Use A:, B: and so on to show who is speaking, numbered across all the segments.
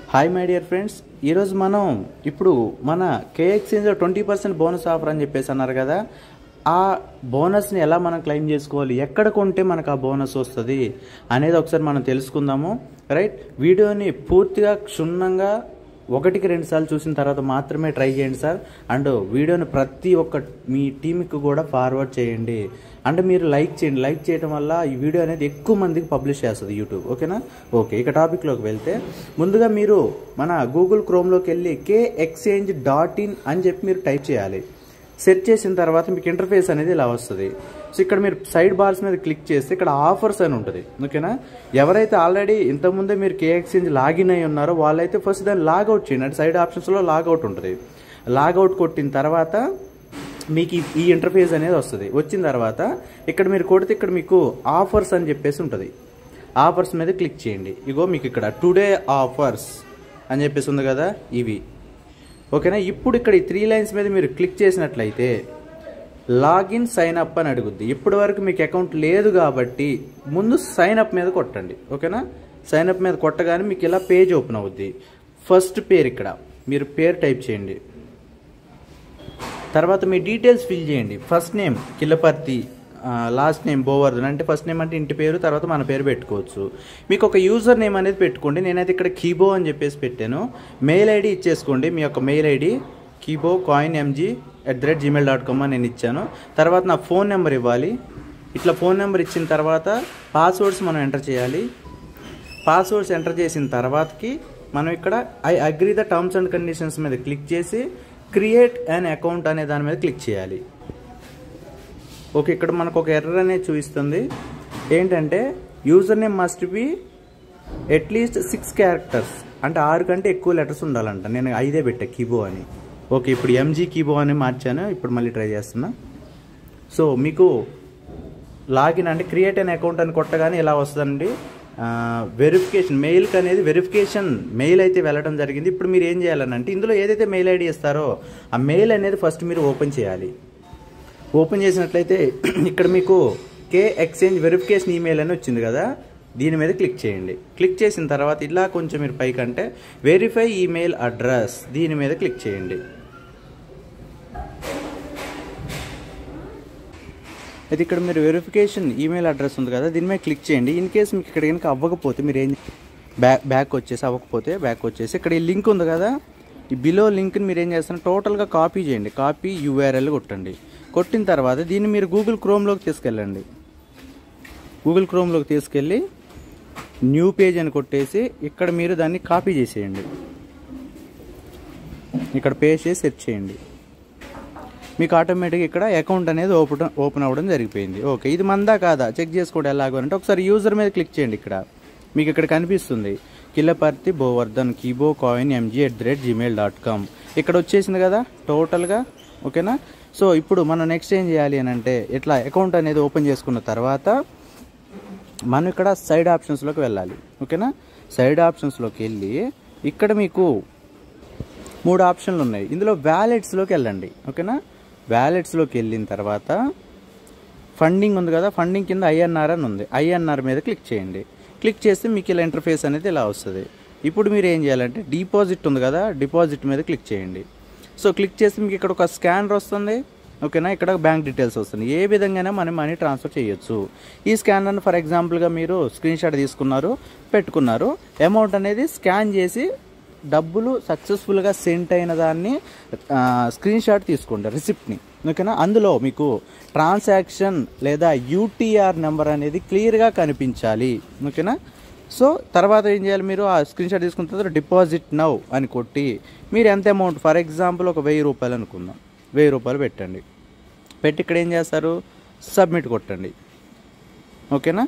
A: hi my dear friends ఈరోజు మనం ఇప్పుడు మన కే ఎక్స్చేంజ్లో ట్వంటీ పర్సెంట్ బోనస్ ఆఫర్ అని చెప్పేసి అన్నారు కదా ఆ బోనస్ని ఎలా మనం క్లెయిమ్ చేసుకోవాలి ఎక్కడ కొంటే మనకు ఆ బోనస్ వస్తుంది అనేది ఒకసారి మనం తెలుసుకుందాము రైట్ వీడియోని పూర్తిగా క్షుణ్ణంగా ఒకటికి రెండు సార్లు చూసిన తర్వాత మాత్రమే ట్రై చేయండి సార్ అండ్ వీడియోని ప్రతి ఒక్క మీ టీంకి కూడా ఫార్వర్డ్ చేయండి అంటే మీరు లైక్ చేయండి లైక్ చేయడం వల్ల ఈ వీడియో అనేది ఎక్కువ మందికి పబ్లిష్ చేస్తుంది యూట్యూబ్ ఓకేనా ఓకే ఇక టాపిక్లోకి వెళ్తే ముందుగా మీరు మన గూగుల్ క్రోమ్లోకి వెళ్ళి కే ఎక్స్చేంజ్ డాట్ ఇన్ అని చెప్పి మీరు టైప్ చేయాలి సెట్ చేసిన తర్వాత మీకు ఇంటర్ఫేస్ అనేది ఇలా వస్తుంది సో ఇక్కడ మీరు సైడ్ బార్స్ మీద క్లిక్ చేస్తే ఇక్కడ ఆఫర్స్ అని ఉంటుంది ఓకేనా ఎవరైతే ఆల్రెడీ ఇంతకుముందే మీరు కే ఎక్స్చేంజ్ లాగిన్ అయి ఉన్నారో వాళ్ళైతే ఫస్ట్ దాన్ని లాగౌట్ చేయండి అంటే సైడ్ ఆప్షన్స్లో లాగౌట్ ఉంటుంది లాగౌట్ కొట్టిన తర్వాత మీకు ఈ- ఈ ఇంటర్ఫేస్ అనేది వస్తుంది వచ్చిన తర్వాత ఇక్కడ మీరు కొడితే ఇక్కడ మీకు ఆఫర్స్ అని చెప్పేసి ఉంటుంది ఆఫర్స్ మీద క్లిక్ చేయండి ఇగో మీకు ఇక్కడ టుడే ఆఫర్స్ అని చెప్పేసి ఉంది కదా ఇవి ఓకేనా ఇప్పుడు ఇక్కడ ఈ త్రీ లైన్స్ మీద మీరు క్లిక్ చేసినట్లయితే లాగిన్ సైన్ అప్ అని అడుగుద్ది ఇప్పటి వరకు మీకు అకౌంట్ లేదు కాబట్టి ముందు సైన్ అప్ మీద కొట్టండి ఓకేనా సైన్ అప్ మీద కొట్టగానే మీకు ఇలా పేజ్ ఓపెన్ అవుద్ది ఫస్ట్ పేరు ఇక్కడ మీరు పేరు టైప్ చేయండి తర్వాత మీ డీటెయిల్స్ ఫిల్ చేయండి first name Killaparthi last name Bovardhan అంటే ఫస్ట్ నేమ్ అంటే ఇంటి పేరు తర్వాత మన పేరు పెట్టుకోవచ్చు మీకు ఒక యూజర్ నేమ్ అనేది పెట్టుకోండి నేనైతే ఇక్కడ కీబో అని చెప్పేసి పెట్టాను మెయిల్ ఐడి ఇచ్చేసుకోండి మీ యొక్క mail ID kibo coin MG at the rate Gmail dot com అని నేను ఇచ్చాను తర్వాత నా ఫోన్ నెంబర్ ఇవ్వాలి ఇట్లా ఫోన్ నెంబర్ ఇచ్చిన తర్వాత పాస్వర్డ్స్ మనం ఎంటర్ చేయాలి పాస్వర్డ్స్ ఎంటర్ చేసిన తర్వాతకి మనం ఇక్కడ I agree the terms and conditions మీద క్లిక్ చేసి క్రియేట్ అన్ అకౌంట్ అనే దాని మీద క్లిక్ చేయాలి ఓకే ఇక్కడ మనకు ఒక ఎర్రర్ అనేది చూపిస్తుంది ఏంటంటే user name must be at least six characters అంటే ఆరు కంటే ఎక్కువ లెటర్స్ ఉండాలంట నేను ఐదే పెట్టా కీబో అని ఓకే ఇప్పుడు ఎంజీ కీబో అని మార్చాను ఇప్పుడు మళ్ళీ ట్రై చేస్తున్నా సో మీకు లాగిన్ అంటే క్రియేట్ అన్ అకౌంట్ అని కొట్టగానే ఇలా వస్తుందండి వెరిఫికేషన్ మెయిల్కి అనేది వెరిఫికేషన్ మెయిల్ అయితే వెళ్ళడం జరిగింది ఇప్పుడు మీరు ఏం చేయాలనంటే ఇందులో ఏదైతే మెయిల్ ఐడి ఇస్తారో ఆ మెయిల్ అనేది ఫస్ట్ మీరు ఓపెన్ చేయాలి ఓపెన్ చేసినట్లయితే ఇక్కడ మీకు కే ఎక్స్చేంజ్ వెరిఫికేషన్ ఈమెయిల్ అని వచ్చింది కదా దీని మీద క్లిక్ చేయండి క్లిక్ చేసిన తర్వాత ఇలా కొంచెం మీరు పైకంటే వెరిఫై ఈమెయిల్ అడ్రస్ దీని మీద క్లిక్ చేయండి అయితే ఇక్కడ మీరు వెరిఫికేషన్ ఈమెయిల్ అడ్రస్ ఉంది కదా దీని మీద క్లిక్ చేయండి ఇన్ కేస్ మీకు ఇక్కడ కనుక అవ్వకపోతే మీరు ఏం బ్యాక్ బ్యాక్ వచ్చేసి అవ్వకపోతే బ్యాక్ వచ్చేసి ఇక్కడ ఈ లింక్ ఉంది కదా ఈ బిలో లింక్ని మీరు ఏం చేస్తారు టోటల్గా కాపీ చేయండి కాపీ యూఆర్ఎల్ కొట్టండి కొట్టిన తర్వాత దీన్ని మీరు గూగుల్ క్రోమ్లోకి తీసుకెళ్ళండి గూగుల్ క్రోమ్లోకి తీసుకెళ్ళి న్యూ పేజ్ అని కొట్టేసి ఇక్కడ మీరు దాన్ని కాపీ చేసేయండి ఇక్కడ పేస్ట్ చేసి సెర్చ్ చేయండి మీకు ఆటోమేటిక్గా ఇక్కడ అకౌంట్ అనేది ఓపెన్ ఓపెన్ అవ్వడం జరిగిపోయింది ఓకే ఇది మందా కాదా చెక్ చేసుకోవడం ఎలాగో అంటే ఒకసారి యూజర్ మీద క్లిక్ చేయండి ఇక్కడ మీకు ఇక్కడ కనిపిస్తుంది Killaparthi Bovardhan kibo coin MG at the rate Gmail dot com ఇక్కడ వచ్చేసింది కదా టోటల్గా ఓకేనా సో ఇప్పుడు మనం నెక్స్ట్ ఏం చేయాలి అని అంటే ఇట్లా అకౌంట్ అనేది ఓపెన్ చేసుకున్న తర్వాత మనం ఇక్కడ సైడ్ ఆప్షన్స్లోకి వెళ్ళాలి ఓకేనా సైడ్ ఆప్షన్స్లోకి వెళ్ళి ఇక్కడ మీకు మూడు ఆప్షన్లు ఉన్నాయి ఇందులో వ్యాలెట్స్లోకి వెళ్ళండి ఓకేనా వ్యాలెట్స్లోకి వెళ్ళిన తర్వాత ఫండింగ్ ఉంది కదా ఫండింగ్ కింద ఐఎన్ఆర్ అని ఉంది ఐఎన్ఆర్ మీద క్లిక్ చేయండి క్లిక్ చేస్తే మీకు ఇలా ఇంటర్ఫేస్ అనేది ఇలా వస్తుంది ఇప్పుడు మీరు ఏం చేయాలంటే డిపాజిట్ ఉంది కదా డిపాజిట్ మీద క్లిక్ చేయండి సో క్లిక్ చేస్తే మీకు ఇక్కడ ఒక స్కానర్ వస్తుంది ఓకేనా ఇక్కడ బ్యాంక్ డీటెయిల్స్ వస్తుంది ఏ విధంగానే మనం మనీ ట్రాన్స్ఫర్ చేయొచ్చు ఈ స్కానర్ని ఫర్ ఎగ్జాంపుల్గా మీరు స్క్రీన్ షాట్ తీసుకున్నారు పెట్టుకున్నారు అమౌంట్ అనేది స్కాన్ చేసి డబ్బులు సక్సెస్ఫుల్గా సెంట్ అయిన దాన్ని స్క్రీన్ షాట్ తీసుకోండి రిసిప్ట్ని ఓకేనా అందులో మీకు ట్రాన్సాక్షన్ లేదా యూటీఆర్ నెంబర్ అనేది క్లియర్గా కనిపించాలి ఓకేనా సో తర్వాత ఏం చేయాలి మీరు ఆ స్క్రీన్ షాట్ తీసుకున్న తర్వాత డిపాజిట్ నౌ అని కొట్టి మీరు ఎంత అమౌంట్ ఫర్ ఎగ్జాంపుల్ ఒక వెయ్యి రూపాయలు అనుకుందాం వెయ్యి రూపాయలు పెట్టండి పెట్టి ఇక్కడ ఏం చేస్తారు సబ్మిట్ కొట్టండి ఓకేనా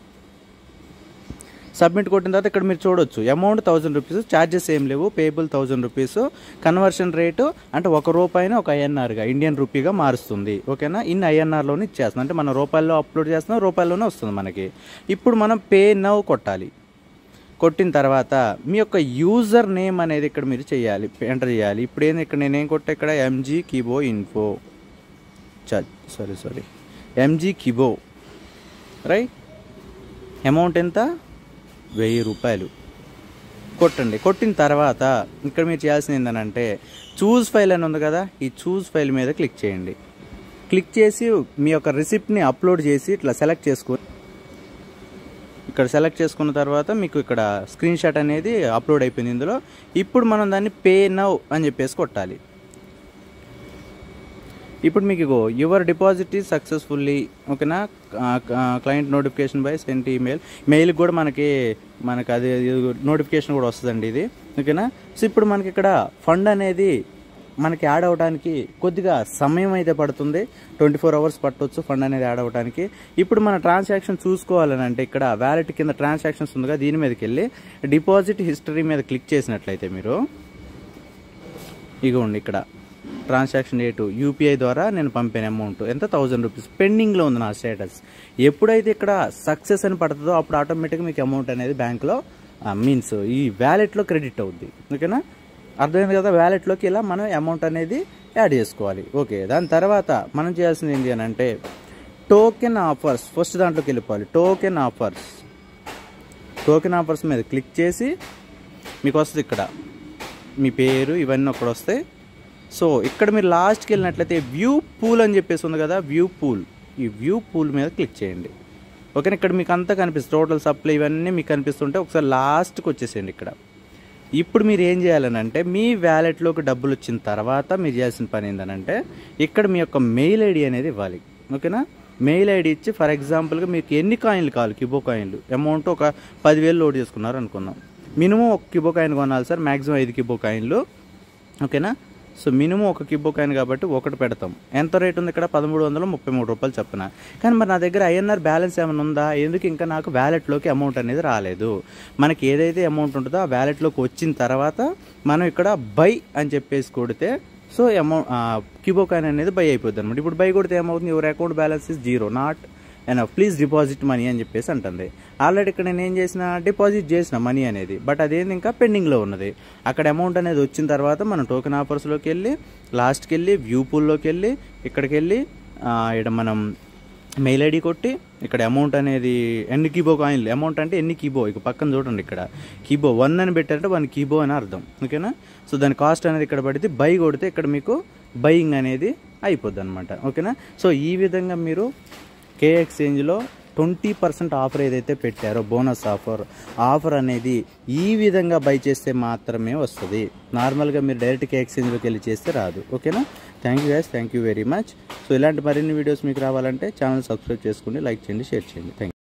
A: సబ్మిట్ కొట్టిన తర్వాత ఇక్కడ మీరు చూడొచ్చు అమౌంట్ థౌజండ్ రూపీస్ ఛార్జెస్ ఏం లేవు payable thousand rupees conversion rate అంటే ఒక రూపాయిని ఒక ఐఎన్ఆర్గా ఇండియన్ రూపీగా మారుస్తుంది ఓకేనా ఇన్ని ఐఎన్ఆర్లోనే ఇచ్చేస్తుంది అంటే మన రూపాయల్లో అప్లోడ్ చేస్తున్నాం రూపాయల్లోనే వస్తుంది మనకి ఇప్పుడు మనం పే నవ్ కొట్టాలి కొట్టిన తర్వాత మీ యొక్క యూజర్ నేమ్ అనేది ఇక్కడ మీరు చేయాలి ఎంటర్ చేయాలి ఇప్పుడు ఏంది ఇక్కడ నేనేం కొట్టా ఇక్కడ MG kibo info sorry sorry MG kibo right amount ఎంత వెయ్యి రూపాయలు కొట్టండి కొట్టిన తర్వాత ఇక్కడ మీరు చేయాల్సింది ఏంటంటే చూస్ ఫైల్ అని ఉంది కదా ఈ చూస్ ఫైల్ మీద క్లిక్ చేయండి క్లిక్ చేసి మీ యొక్క రిసిప్ట్ని అప్లోడ్ చేసి ఇట్లా సెలెక్ట్ చేసుకొని ఇక్కడ సెలెక్ట్ చేసుకున్న తర్వాత మీకు ఇక్కడ స్క్రీన్ షాట్ అనేది అప్లోడ్ అయిపోయింది ఇందులో ఇప్పుడు మనం దాన్ని పే నవ్ అని చెప్పేసి కొట్టాలి ఇప్పుడు మీకు ఇగో యువర్ డిపాజిట్ ఈజ్ సక్సెస్ఫుల్లీ ఓకేనా client notification by sent email మెయిల్కి కూడా మనకి మనకి అది నోటిఫికేషన్ కూడా వస్తుందండి ఇది ఓకేనా సో ఇప్పుడు మనకి ఇక్కడ ఫండ్ అనేది మనకి యాడ్ అవ్వడానికి కొద్దిగా సమయం అయితే పడుతుంది ట్వంటీ ఫోర్ అవర్స్ పట్టవచ్చు ఫండ్ అనేది యాడ్ అవ్వడానికి ఇప్పుడు మన ట్రాన్సాక్షన్ చూసుకోవాలని అంటే ఇక్కడ వ్యాలెట్ కింద ట్రాన్సాక్షన్స్ ఉందిగా దీని మీదకి వెళ్ళి డిపాజిట్ హిస్టరీ మీద క్లిక్ చేసినట్లయితే మీరు ఇగోండి ఇక్కడ ట్రాన్సాక్షన్ డేట్ యూపీఐ ద్వారా నేను పంపిన అమౌంట్ ఎంత థౌజండ్ రూపీస్ పెండింగ్లో ఉంది నా స్టేటస్ ఎప్పుడైతే ఇక్కడ సక్సెస్ అని పడుతుందో అప్పుడు ఆటోమేటిక్గా మీకు అమౌంట్ అనేది బ్యాంక్లో మీన్స్ ఈ వ్యాలెట్లో క్రెడిట్ అవుద్ది ఓకేనా అర్థమైంది కదా వ్యాలెట్లోకి ఇలా మనం అమౌంట్ అనేది యాడ్ చేసుకోవాలి ఓకే దాని తర్వాత మనం చేయాల్సింది ఏంటి అని అంటే టోకెన్ ఆఫర్స్ ఫస్ట్ దాంట్లోకి వెళ్ళిపోవాలి టోకెన్ ఆఫర్స్ టోకెన్ ఆఫర్స్ మీద క్లిక్ చేసి మీకు వస్తుంది ఇక్కడ మీ పేరు ఇవన్నీ అక్కడ వస్తాయి సో ఇక్కడ మీరు లాస్ట్కి వెళ్ళినట్లయితే వ్యూ పూల్ అని చెప్పేసి ఉంది కదా వ్యూ పూల్ ఈ వ్యూ పూల్ మీద క్లిక్ చేయండి ఓకేనా ఇక్కడ మీకు అంతా కనిపిస్తుంది టోటల్ సప్లై ఇవన్నీ మీకు కనిపిస్తుంటే ఒకసారి లాస్ట్కి వచ్చేసేయండి ఇక్కడ ఇప్పుడు మీరు ఏం చేయాలని అంటే మీ వ్యాలెట్లోకి డబ్బులు వచ్చిన తర్వాత మీరు చేయాల్సిన పని ఏంటంటే ఇక్కడ మీ యొక్క మెయిల్ ఐడి అనేది ఇవ్వాలి ఓకేనా మెయిల్ ఐడి ఇచ్చి ఫర్ ఎగ్జాంపుల్గా మీకు ఎన్ని కాయిన్లు కావాలి కిబో కాయిన్లు అమౌంట్ ఒక పదివేలు లోడ్ చేసుకున్నారు అనుకుందాం మినిమం ఒక కిబో కాయిన్ కొనాలి సార్ మ్యాక్సిమం ఐదు కిబో కాయిన్లు ఓకేనా సో మినిమం ఒక కిబో కాయిన్ కాబట్టి ఒకటి పెడతాం ఎంత రేట్ ఉంది ఇక్కడ పదమూడు వందల ముప్పై మూడు రూపాయలు చెప్పిన కానీ మరి నా దగ్గర ఐఎన్ఆర్ బ్యాలెన్స్ ఏమైనా ఉందా ఎందుకు ఇంకా నాకు వ్యాలెట్లోకి అమౌంట్ అనేది రాలేదు మనకి ఏదైతే అమౌంట్ ఉంటుందో ఆ వ్యాలెట్లోకి వచ్చిన తర్వాత మనం ఇక్కడ బై అని చెప్పేసి కొడితే సో అమౌంట్ కిబో కాయిన్ అనేది బై అయిపోద్ది అనమాట ఇప్పుడు బై కొడితే ఏమవుతుంది your account balance is zero not and please deposit money అని చెప్పేసి అంటుంది ఆల్రెడీ ఇక్కడ నేను ఏం చేసిన డిపాజిట్ చేసిన మనీ అనేది బట్ అదేంది ఇంకా పెండింగ్లో ఉన్నది అక్కడ అమౌంట్ అనేది వచ్చిన తర్వాత మనం టోకెన్ ఆఫర్స్లోకి వెళ్ళి లాస్ట్కి వెళ్ళి వ్యూ పూల్లోకి వెళ్ళి ఇక్కడికి వెళ్ళి ఇక్కడ మనం మెయిల్ ఐడి కొట్టి ఇక్కడ అమౌంట్ అనేది ఎన్ని కీబో కాయిన్లు అమౌంట్ అంటే ఎన్ని కీబో ఇక పక్కన చూడండి ఇక్కడ కీబో వన్ అని పెట్టారంటే వన్ కీబో అని అర్థం ఓకేనా సో దాని కాస్ట్ అనేది ఇక్కడ పడితే బై కొడితే ఇక్కడ మీకు బయింగ్ అనేది అయిపోద్ది అనమాట ఓకేనా సో ఈ విధంగా మీరు కే ఎక్స్చేంజ్లో ట్వంటీ పర్సెంట్ ఆఫర్ ఏదైతే పెట్టారో బోనస్ ఆఫర్ ఆఫర్ అనేది ఈ విధంగా బై చేస్తే మాత్రమే వస్తుంది నార్మల్గా మీరు డైరెక్ట్ కే ఎక్స్చేంజ్లోకి వెళ్ళి చేస్తే రాదు ఓకేనా thank you guys thank you very much so ఇలాంటి మరిన్ని వీడియోస్ మీకు రావాలంటే ఛానల్ సబ్స్క్రైబ్ చేసుకోండి లైక్ చేయండి షేర్ చేయండి థ్యాంక్